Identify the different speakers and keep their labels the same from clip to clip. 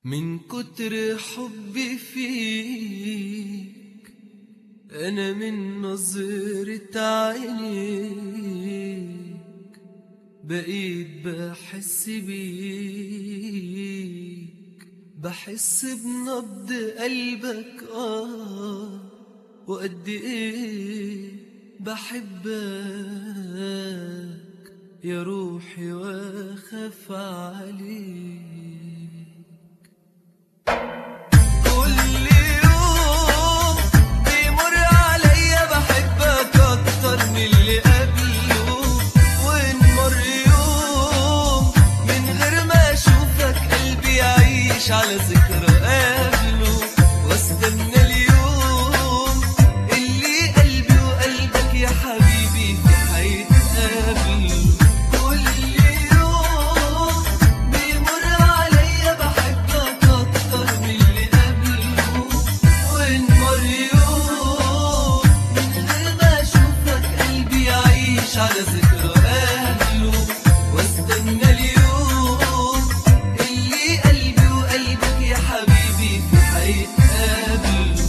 Speaker 1: من كتر حبي فيك أنا من نظرة عينيك بقيت بحس بيك بحس بنبض قلبك آه وقد إيه بحبك يا روحي واخاف عليك كل يوم بيمر عليا بحبك اكتر من اللي قبله وان مر يوم من غير ما اشوفك قلبي يعيش على ذكرى قبله واستنى اليوم اللي قلبي وقلبك يا حبيبي هيتقابلوا كل يوم بيمر عليا بحبك اكتر من اللي قبله وان مر يوم من غير ما اشوفك قلبي يعيش على ذكرى اهله واستنى اليوم اللي قلبي وقلبك يا حبيبي هيتقابلوا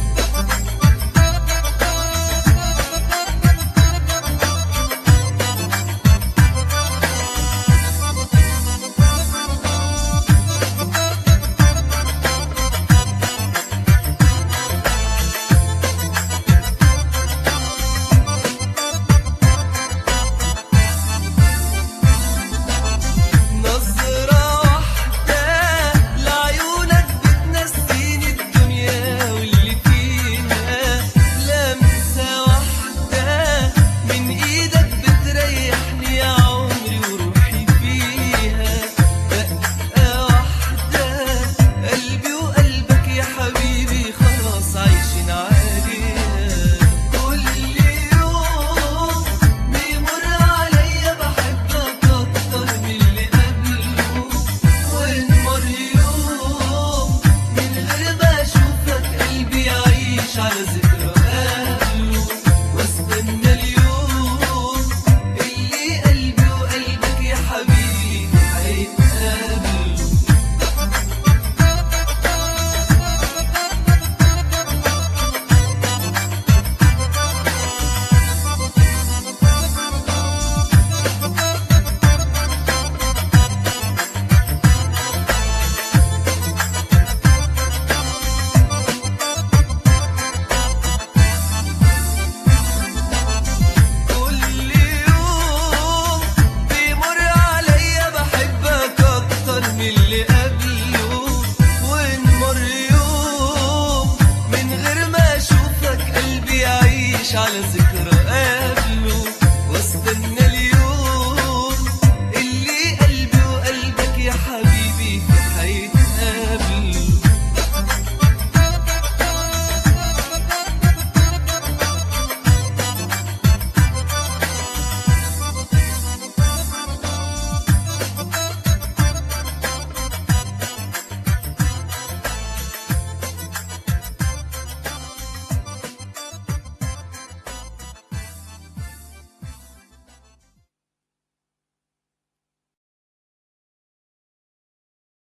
Speaker 1: نظرة واحدة لعيونك بتنسيني الدنيا واللي فيها لمسة واحدة من ايدك بتريحني يا عمري وروحي فيها دقة واحدة قلبي وقلبك يا حبيبي خلاص عايشين عليها كل يوم بيمر عليا بحبك اكتر من اللي قبله وان مر يوم من غير ما اشوفك قلبي يعيش على